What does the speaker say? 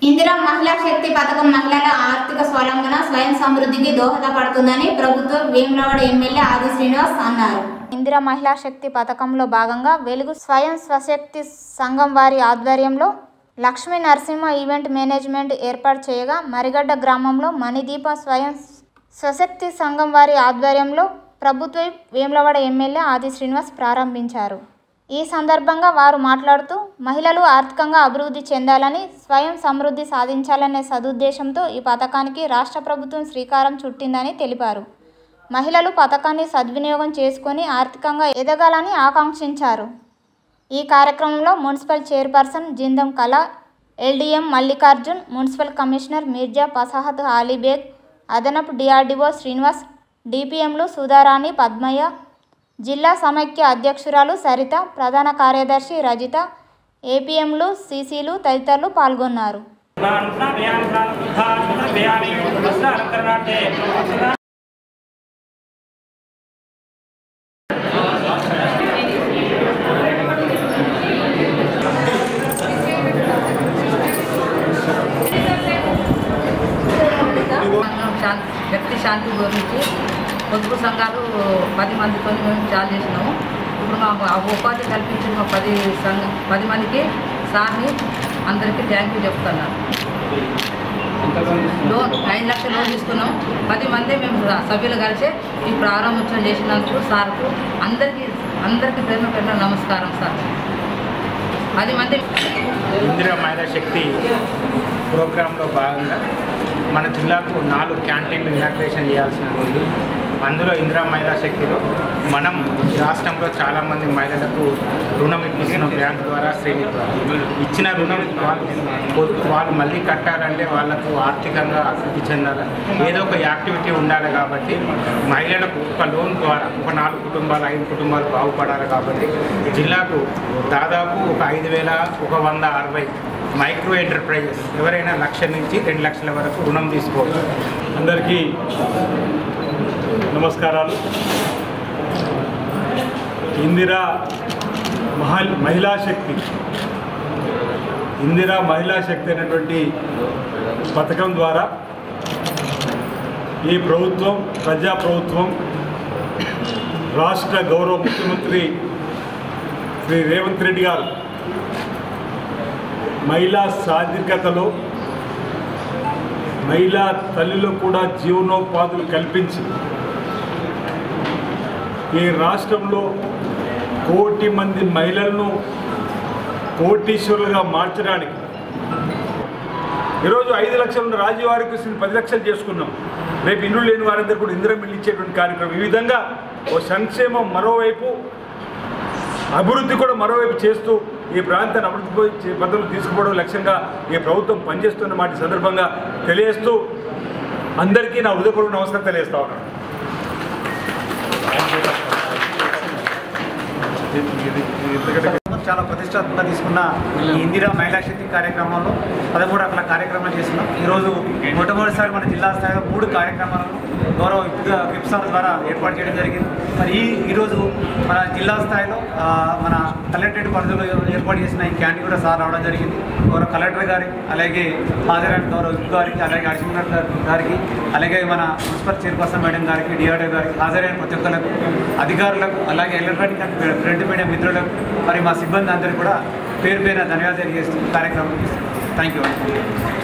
ఇందిరా మహిళా శక్తి పథకం మహిళల ఆర్థిక స్వావలంబన స్వయం సమృద్ధికి దోహదపడుతుందని ప్రభుత్వ వేములవాడ ఎమ్మెల్యే ఆది శ్రీనివాస్ అన్నారు ఇందిరా మహిళా శక్తి పథకంలో భాగంగా వెలుగు స్వయం స్వశక్తి సంఘం వారి ఆధ్వర్యంలో లక్ష్మీ నరసింహ ఈవెంట్ మేనేజ్మెంట్ ఏర్పాటు చేయగా మరిగడ్డ గ్రామంలో మణిదీప స్వయం స్వశక్తి సంఘం వారి ఆధ్వర్యంలో ప్రభుత్వ వేములవాడ ఎమ్మెల్యే ఆది శ్రీనివాస్ ప్రారంభించారు ఈ సందర్భంగా వారు మాట్లాడుతూ మహిళలు ఆర్థికంగా అభివృద్ధి చెందాలని స్వయం సమృద్ధి సాధించాలనే సదుద్దేశంతో ఈ పథకానికి రాష్ట్ర ప్రభుత్వం శ్రీకారం చుట్టిందని తెలిపారు మహిళలు పథకాన్ని సద్వినియోగం చేసుకొని ఆర్థికంగా ఎదగాలని ఆకాంక్షించారు ఈ కార్యక్రమంలో municipal chairperson Jindam Kala LDM Mallikarjun municipal commissioner Mirza Fasahat Ali Baig అదనపు డిఆర్డీఓ శ్రీనివాస్ డిపిఎంలు సుధారాణి పద్మయ్య జిల్లా సమైక్య అధ్యక్షురాలు సరిత ప్రధాన కార్యదర్శి రజిత ఏపీఎంలు సీసీలు తదితరులు పాల్గొన్నారు శాంతి వ్యక్తి శాంతి గురించి పొదుపు సంఘాలు పది మందితో మేము చాలు చేసినాము ఇప్పుడు మా ఆ ఉపాధి కల్పించిన మా పది సంఘ పది మందికి సార్ని అందరికీ థ్యాంక్ యూ చెప్తున్నాను లోన్ ఐదు లక్షల లోన్ తీసుకున్నాం పది మంది మేము సభ్యులు కలిసి ఈ ప్రారంభోత్సవం చేసినందుకు సార్కు అందరికీ అందరికీ పేరున పేరున నమస్కారం సార్ పది మంది ఇందిరా మహిళా శక్తి ప్రోగ్రాంలో భాగంగా మన జిల్లాకు నాలుగు క్యాంటీన్లు ఇనాగ్రేషన్ చేయాల్సిన ఉంది అందులో ఇందిరా మహిళా శక్తిలో మనం రాష్ట్రంలో చాలామంది మహిళలకు రుణం ఇప్పిస్తున్నాం బ్యాంక్ ద్వారా శ్రేణి ద్వారా ఇచ్చిన రుణం వాళ్ళు వాళ్ళు మళ్ళీ కట్టాలంటే వాళ్ళకు ఆర్థికంగా అభివృద్ధి చెందాలి ఏదో ఒక యాక్టివిటీ ఉండాలి కాబట్టి మహిళలకు ఒక లోన్ ద్వారా ఒక నాలుగు కుటుంబాలు ఐదు కుటుంబాలు బాగుపడాలి కాబట్టి జిల్లాకు దాదాపు ఒక ఐదు వేల ఒక వంద అరవై మైక్రో ఎంటర్ప్రైజెస్ ఎవరైనా లక్ష నుంచి రెండు లక్షల వరకు రుణం తీసుకోవచ్చు అందరికీ నమస్కారాలు ఇందిరా మహల్ మహిళా శక్తి ఇందిరా మహిళా శక్తి అనేటువంటి పథకం ద్వారా ఈ ప్రభుత్వం ప్రజా ప్రభుత్వం రాష్ట్ర గౌరవ ముఖ్యమంత్రి శ్రీ రేవంత్ రెడ్డి గారు మహిళా సాధికతలో మహిళా తల్లిలో కూడా జీవనోపాధులు కల్పించి ఈ రాష్ట్రంలో కోటి మంది మహిళలను కోటీశ్వరులుగా మార్చడానికి ఈరోజు ఐదు లక్షల రాజీవారికి కృష్ణ పది లక్షలు చేసుకున్నాం రేపు ఇల్లు లేని వారందరూ కూడా ఇందిరం ఇల్లు ఇచ్చేటువంటి కార్యక్రమం ఈ విధంగా ఓ సంక్షేమం మరోవైపు అభివృద్ధి కూడా మరోవైపు చేస్తూ ఈ ప్రాంతాన్ని అభివృద్ధి పద్ధతులు తీసుకుపోవడం లక్ష్యంగా ఈ ప్రభుత్వం పనిచేస్తున్న మాట ఈ సందర్భంగా తెలియజేస్తూ అందరికీ నా హృదయపూర్వక నమస్కారం తెలియజేస్తా ఉన్నాను చాలా ప్రతిష్టాత్మకంగా తీసుకున్న ఈ ఇందిరా మహిళా శక్తి కార్యక్రమంలో పదమూడు రకాల కార్యక్రమాలు చేస్తున్నాం ఈరోజు మొట్టమొదటిసారి మన జిల్లా స్థాయిలో మూడు కార్యక్రమాలను గౌరవ విప్సాల ద్వారా ఏర్పాటు చేయడం జరిగింది మరి ఈ ఈరోజు మన జిల్లా స్థాయిలో ఆ, మన కలెక్టరేట్ పరిధిలో ఏర్పాటు చేసిన ఈ క్యాంటీన్ కూడా సార్ రావడం జరిగింది గౌరవ కలెక్టర్ గారికి అలాగే హాజరైన గౌరవ విప్ గారికి అలాగే అడిషనల్ గారికి అలాగే మన మున్సిపల్ చైర్పర్సన్ మేడం గారికి డిఆర్డీ గారికి హాజరైన ప్రతి ఒక్కరికి అధికారులకు అలాగే ఎలక్ట్రానిక్ అండ్ ప్రింట్ మీడియా మిత్రులకు మరి మా సిబ్బంది అందరికీ కూడా పేరు పేరున ధన్యవాదాలు తెలియజేస్తూ కార్యక్రమం థ్యాంక్ యూ